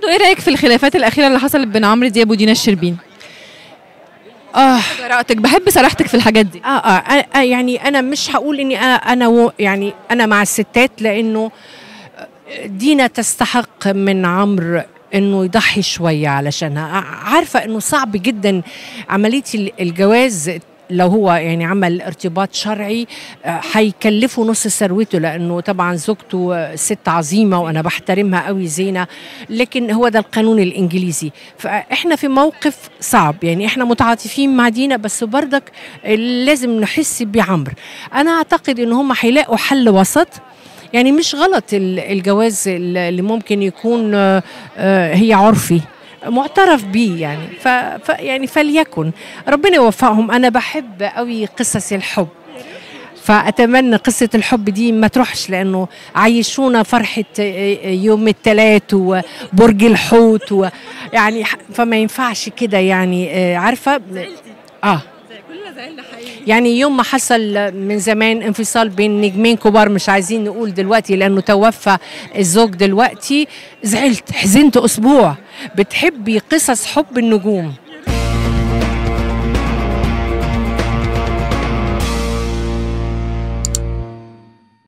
ايه رايك في الخلافات الاخيره اللي حصلت بين عمرو دياب ودينا الشربين اه جرأتك بحب صراحتك في الحاجات دي آه, آه, آه يعني انا مش هقول اني انا انا و- يعني انا مع الستات لانه دينا تستحق من عمرو انه يضحي شويه علشانها ع- عارفه انه صعب جدا عمليه ال- الجواز لو هو يعني عمل ارتباط شرعي آه، هيكلفه نص ثروته لانه طبعا زوجته آه، ست عظيمه وانا بحترمها قوي زينه لكن هو ده القانون الانجليزي فاحنا في موقف صعب يعني احنا متعاطفين مع دينا بس بردك لازم نحس بعمر انا اعتقد ان هم هيلاقوا حل وسط يعني مش غلط ال- الجواز اللي ممكن يكون آه، آه، هي عرفي معترف بيه يعني ف ف- يعني فليكن ربنا يوفقهم انا بحب قوي قصص الحب فاتمنى قصه الحب دي ما تروحش لانه عيشونا فرحه يوم الثلاث وبرج الحوت و يعني ح- فما ينفعش كده يعني آه، عارفه اه يعني يوم ما حصل من زمان انفصال بين نجمين كبار مش عايزين نقول دلوقتي لانه توفى الزوج دلوقتي زعلت حزنت اسبوع بتحبي قصص حب النجوم